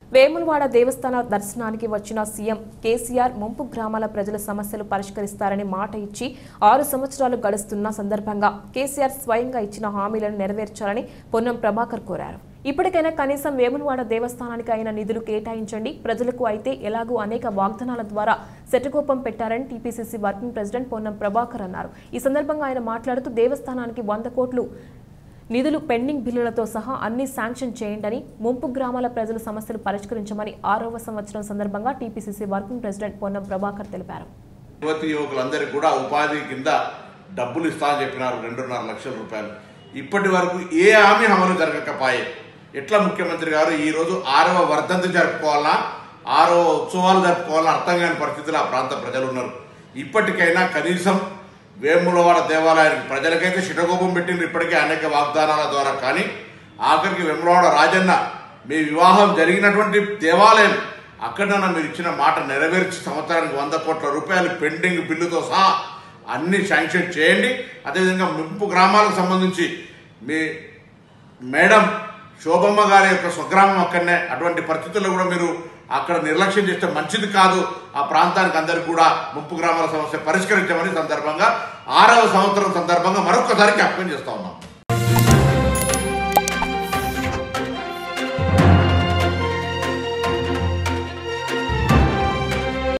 వేములవాడ దేవస్థాన దర్శనానికి వచ్చిన సీఎం కేసీఆర్ ముంపు గ్రామాల ప్రజల సమస్యలు పరిష్కరిస్తారని మాట ఇచ్చి ఆరు సంవత్సరాలు గడుస్తున్న సందర్భంగా కేసీఆర్ స్వయంగా ఇచ్చిన హామీలను నెరవేర్చాలని పొన్నం ప్రభాకర్ కోరారు ఇప్పటికైనా కనీసం వేములవాడ దేవస్థానానికి అయిన నిధులు కేటాయించండి ప్రజలకు అయితే ఎలాగూ అనేక వాగ్దానాల ద్వారా శటకోపం పెట్టారని TPCC working president Ponnam Prabhakar అన్నారు ఈ సందర్భంగా ఆయన మాట్లాడుతూ దేవస్థానానికి వంద కోట్లు నిధులు పెండింగ్ బిల్లులతో సహా అన్ని శాంక్షన్ చేయండి ముంపు గ్రామాల ప్రజల సమస్యలు పరిష్కరించమని ఆరవ సంవత్సరం సందర్భంగా TPCC working president Ponnam Prabhakar తెలిపారు యువతి యువకులందరికీ కూడా ఉపాధి కింద డబ్బులు ఇస్తా అని చెప్పినారు రెండున్నర లక్షల రూపాయలు ఇప్పటి వరకు ఏ హామీ అమలు జరగకపోయే ఎట్లా ముఖ్యమంత్రి గారు ఈ రోజు ఆరవ వర్ధంతి జరుపుకోవాలా ఆరవ ఉత్సవాలు జరుపుకోవాలా అర్థం కాని పరిస్థితులు ఆ ప్రాంత ప్రజలు ఉన్నారు ఇప్పటికైనా కనీసం వేములవాడ దేవాలయానికి ప్రజలకైతే శిటకోపం పెట్టింది ఇప్పటికే అనేక వాగ్దానాల ద్వారా కానీ ఆఖరికి వేములవాడ రాజన్న మీ వివాహం జరిగినటువంటి దేవాలయం అక్కడన్నా మీరు ఇచ్చిన మాట నెరవేర్చి సంవత్సరానికి వంద కోట్ల రూపాయలు పెండింగ్ బిల్లుతో సహా అన్ని శాంక్షన్ చేయండి అదేవిధంగా ముంపు గ్రామాలకు సంబంధించి మీ మేడం శోభమ్మ గారి యొక్క స్వగ్రామం అక్కడనే అటువంటి పరిస్థితుల్లో కూడా మీరు అక్కడ నిర్లక్ష్యం చేస్తే మంచిది కాదు ఆ ప్రాంతానికి అందరికీ కూడా ముప్పు గ్రామాల సమస్య పరిష్కరించమని సందర్భంగా ఆరవ సంవత్సరం సందర్భంగా మరొకసారి జ్ఞాపకం చేస్తా ఉన్నాం